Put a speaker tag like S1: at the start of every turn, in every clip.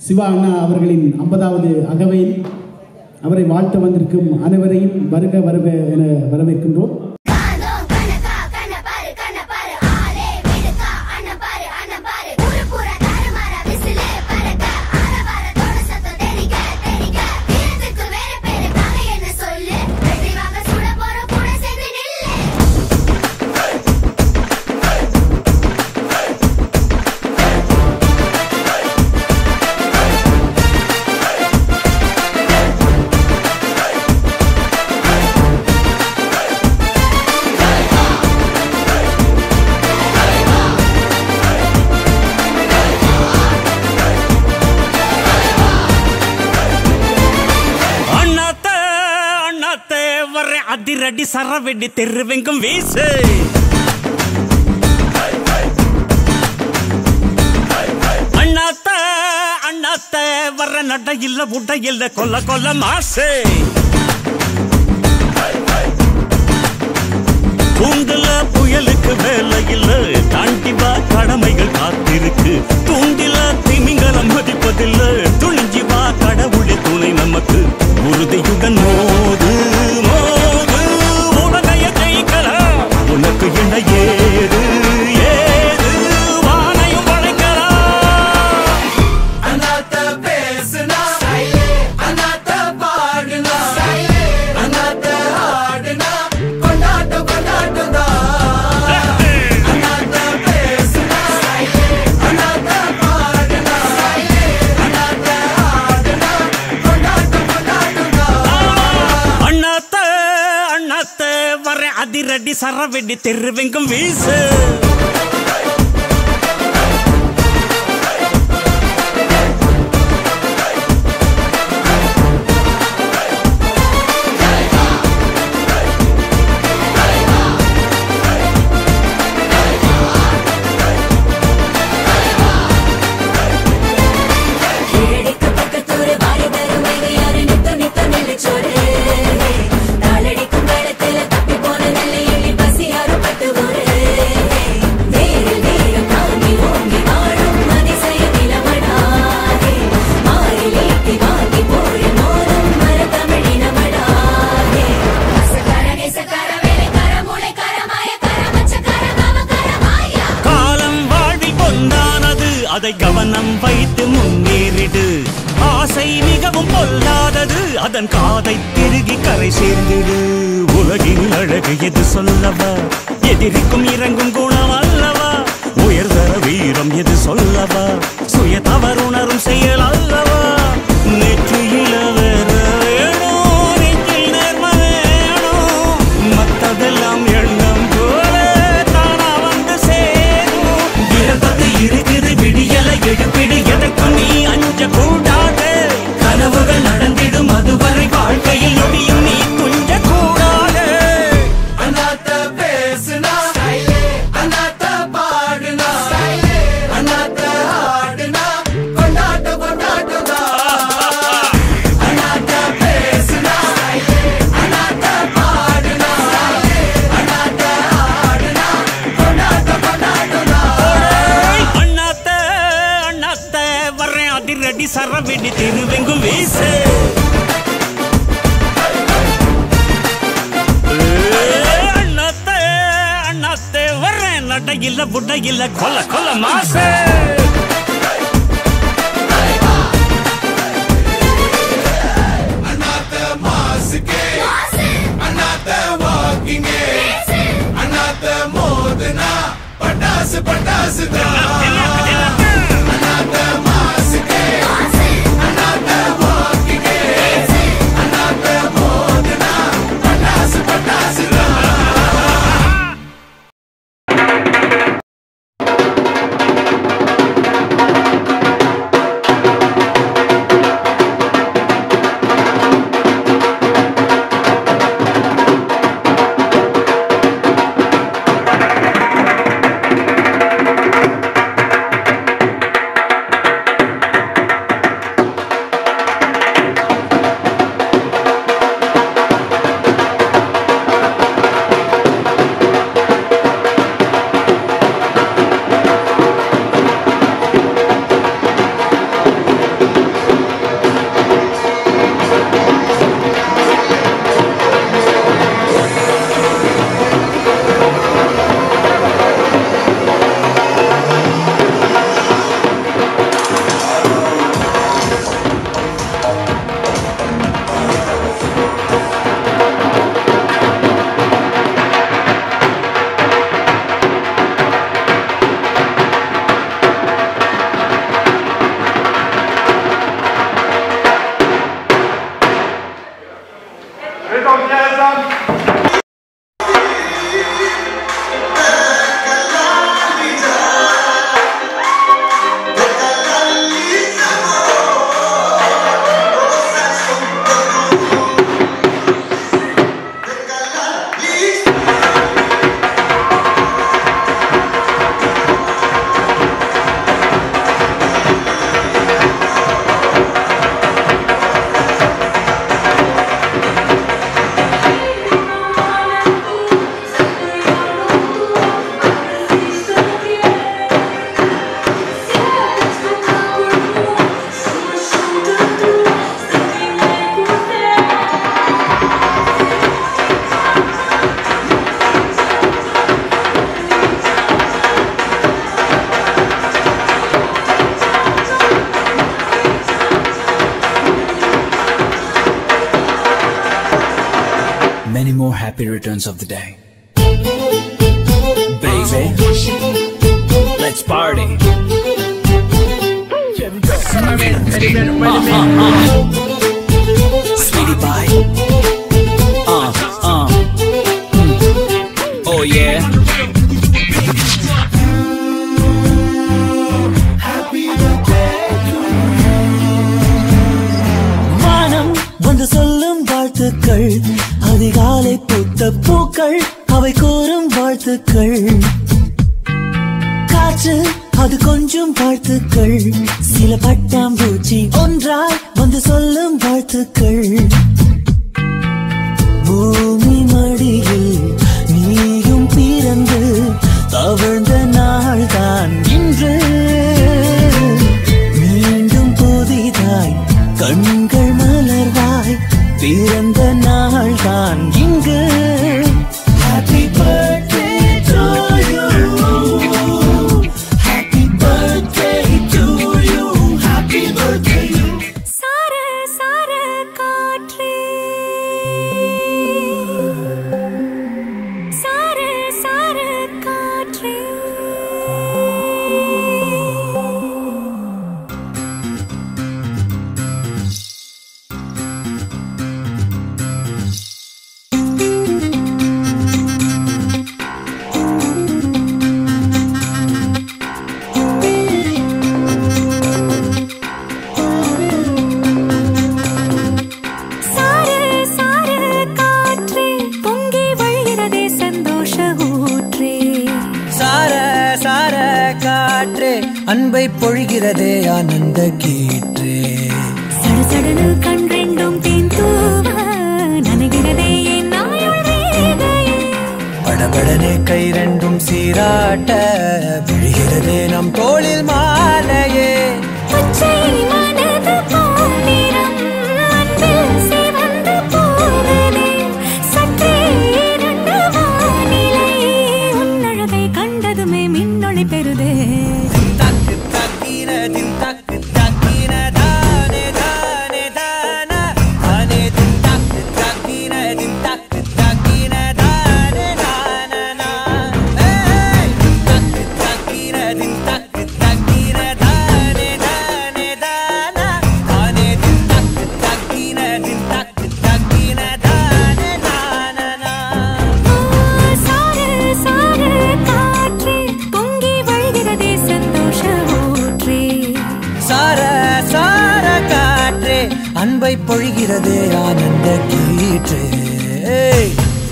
S1: சிவா அண்ணா அவர்களின் ஐம்பதாவது அகவையில் அவரை வாழ்த்த வந்திருக்கும் அனைவரையும் வருக வருக என வரவேற்கின்றோம்
S2: கானோ கனகா கனபாரு கனபாரு ஆலே மிடுக்கா அண்ணபாரு அண்ணபாரு புறப்புற தாறுமாற விசிலே பறக்க ஆரவார தோட சத்தம் தெரிக்க தெரிக்க வீரத்துக்கு வேற பேரு நாங்க என்ன சொல்லு வெற்றி வாங்க சுட போற கூட சேர்ந்து நில்லு
S3: அண்ணாத்த அண்ணாத்த வர அதிரடி சரவெடி தெருவெங்கும் வீசு அண்ணாத்த அண்ணாத்த வர நட இல்ல உட இல்ல கொல்ல கொல்ல மாசு கூண்டுல புயலுக்கு வேலை இல்ல தாண்டி வா கடமைகள் காத்திருக்கு தூண்டில திமிங்கலம் மதிப்பதில்ல துணிஞ்சி வா கடவுளே துணை நமக்கு உறுதியுடன் மோது மோது உலகைய ஜெயிக்கலாம் உனக்கு என்ன ஏது ஏது வானையும் படைக்கலாம்
S4: அண்ணாத்த பேசுனா அண்ணாத்த பாடுனா அண்ணாத்த ஆடுனா கொண்டாட்டம் கொண்டாட்டம் தான் அண்ணாத்த பேசுனா அண்ணாத்த பாடுனா அண்ணாத்த ஆடுனா கொண்டாட்டம் கொண்டாட்டம் தான்
S3: அண்ணாத்த அண்ணாத்த வர அதிரடி சரவெடி தெருவெங்கும் வீசு
S5: கீழடிக்கு பக்கத்தூரு வாரி தரும் வைகையாறு நித்தம் நித்தம் நெல்லுச்சோறு. நாளடிக்கும் வேளத்துல தப்பி போன நெல்லை எண்ணி பசியாறு பட்டு ஊரு. வேரில் வீரம் தாங்கி ஓங்கி வாழும் அதிசய நிலமடாதே. மாறில் ஈட்டி வாங்கி போரில் மோதும் மரத்தமிழினமடாதே.
S2: அசக்கார நேசக்கார வேலைக்கார மூளைக்கார மாயக்கார மச்சக்கார காமக்கார மாயா
S3: காலம் வாழ்வில் பொன்னானது அதை கவனம் வைத்து முன்னேறிடு ஆசை மிகவும் பொல்லாதது அதன் காதை திருகி கரை சேர்ந்திடு உலகின் அழகு எது சொல்லவா எதிரிக்கும் இறங்கும் குணம் அல்லவா உயர்தர வீரம் எது சொல்லவா சுய தவறுணரும் செயல் அல்லவா நெற்றியில வேற வேணும் நெற்றில் நேர்ம வேணும் மத்ததெல்லாம் எண்ணம் போல தானா வந்து சேரும் விரதத்து இருக்குது விடியல எடுப்பிடு எதற்கும் நீ அஞ்ச கூடாது கனவுகள் நடந்திடும் அதுவரை வாழ்க்கையில் நொடியும் நீ துஞ்ச கூடாது
S4: அண்ணாத்த பேசுனா அண்ணாத்த பாடுனா அண்ணாத்த ஆடுனா கொண்டாட்டம் கொண்டாட்டம் தான் அண்ணாத்த பேசுனா அண்ணாத்த பாடுனா அண்ணாத்த ஆடுனா கொண்டாட்டம் கொண்டாட்டம் தான்
S3: அண்ணாத்த அண்ணாத்த வர்றேன் அதிரடி சரவெடி திருவெங்கும் வீசு ஏய், அண்ணாத்த அண்ணாத்த வர்றேன் நடையில புடையில கொல்ல கொல்ல மாசு
S4: அண்ணாத்த மாசுக்கே அண்ணாத்த வாக்கிங்கே அண்ணாத்த மோதுனா பட்டாசு பட்டாசு தான் அண்ணாத்த மாசுக்கே அண்ணாத்த வாக்கிங்கே அண்ணாத்த மோதுனா பட்டாசு பட்டாசு தான்
S2: அண்ணாத்த
S6: happy returns of the day. Baby, let's party. Sweetie pie. Uh, uh. Mm. Oh yeah.
S7: வானம் வந்து சொல்லும் வாழ்த்துக்கள் அதிகாலை பூத்த பூக்கள் அவை கூறும் வாழ்த்துக்கள் காற்று அது கொஞ்சம் வாழ்த்துக்கள் சில பட்டாம்பூச்சி ஒன்றாய் வந்து சொல்லும் வாழ்த்துக்கள் பூமி மடியில் நீயும் பிறந்து தவழ்ந்த நாள்தான் இன்று மீண்டும் புதிதாய் கண்கள் மலர்வாய் பிறந்த நாள்தான் இங்கு happy birthday to you happy birthday to you happy birthday
S5: சார சார காற்றே சார சார காற்றே சார சார காற்றே பொங்கி வழிகிறதே சந்தோஷ ஊற்றே
S7: சார சார காற்றே அன்பை பொழிகிறதே ஆனந்த கீற்றே
S5: சடசடனு கண் ரெண்டும் தேன் தூவ நனைகிறதே என் நாயுள் வேகையே
S7: படபடனே கை ரெண்டும் சீராட்ட விழுகிறதே நம் தோளில் மாலையே
S5: பச்சை மனது போலிரம் அன்பில் சிவந்து போவதே சற்றே இருண்ட வானிலை உன்னழகை கண்டதுமே மின்னொளி பெறுதே
S7: தக்கு தக்கின தின் தக்கு தக்கின தானே தானே தானா தானே தின் தக்கு தக்கின தின் தக்கு தக்கின தானே தானா ஏய் தக்கு தக்கின தின் தக்கு தக்கின தானே தானே தானா தானே தின் தக்கு தக்கின தின் தக்கு தக்கின தானே தானா
S5: சார சார காற்றே பொங்கி வழிகிறதே சந்தோஷ ஊற்றே
S7: சார சார காற்றே அன்பை பொழிகிறதே ஆனந்த கீற்றே ஏய்.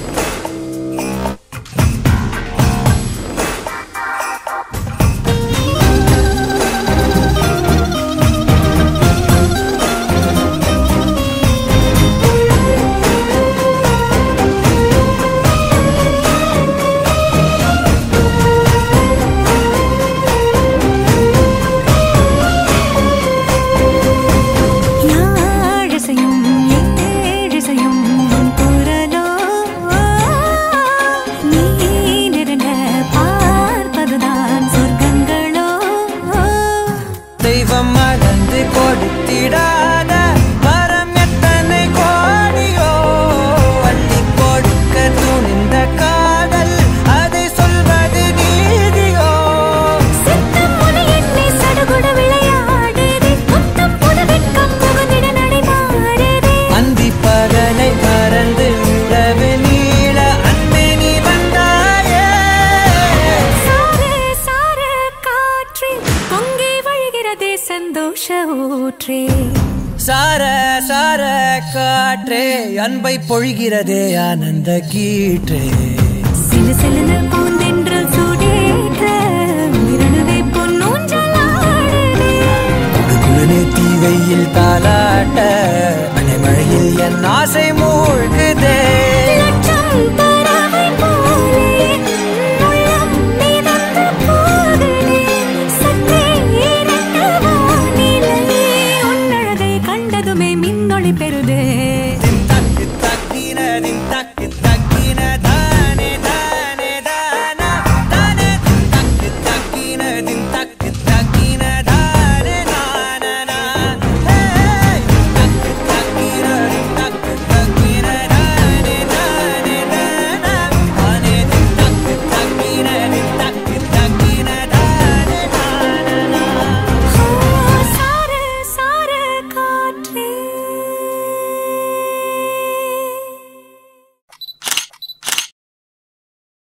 S5: யாழிசையும் ஏழிசையும் உன் குரலோ நீ நெருங்க பார்ப்பதுதான் சொர்க்கங்களோ
S7: தெய்வம் மறந்து கொடுத்திடாத வரம் எத்தனை கோடியோ அள்ளி கொடுக்க துணிந்த காதல் அதை சொல்வது நீதியோ
S5: சித்தம் முனை எண்ணி சடுகுட விளையாடுதே முத்தம் புது வெட்கம் புகுந்திட நடைமாறுதே
S7: அந்தி பகலை மறந்து உறவு நீள அன்பே நீ வந்தாயே
S5: சார சார காற்றே பொங்கி வழிகிறதே சந்தோஷ ஊற்றே
S7: சார சார காற்றே அன்பை பொழிகிறதே ஆனந்த கீற்றே
S5: சிலு சிலுன பூந்தென்றல் சூடேற்ற உயிரணுவே பொன்னூஞ்சலாடுதே
S7: குடுகுடனே தீ வெயில் தாலாட்ட அனைமழையில் என் ஆசை மூழ்கு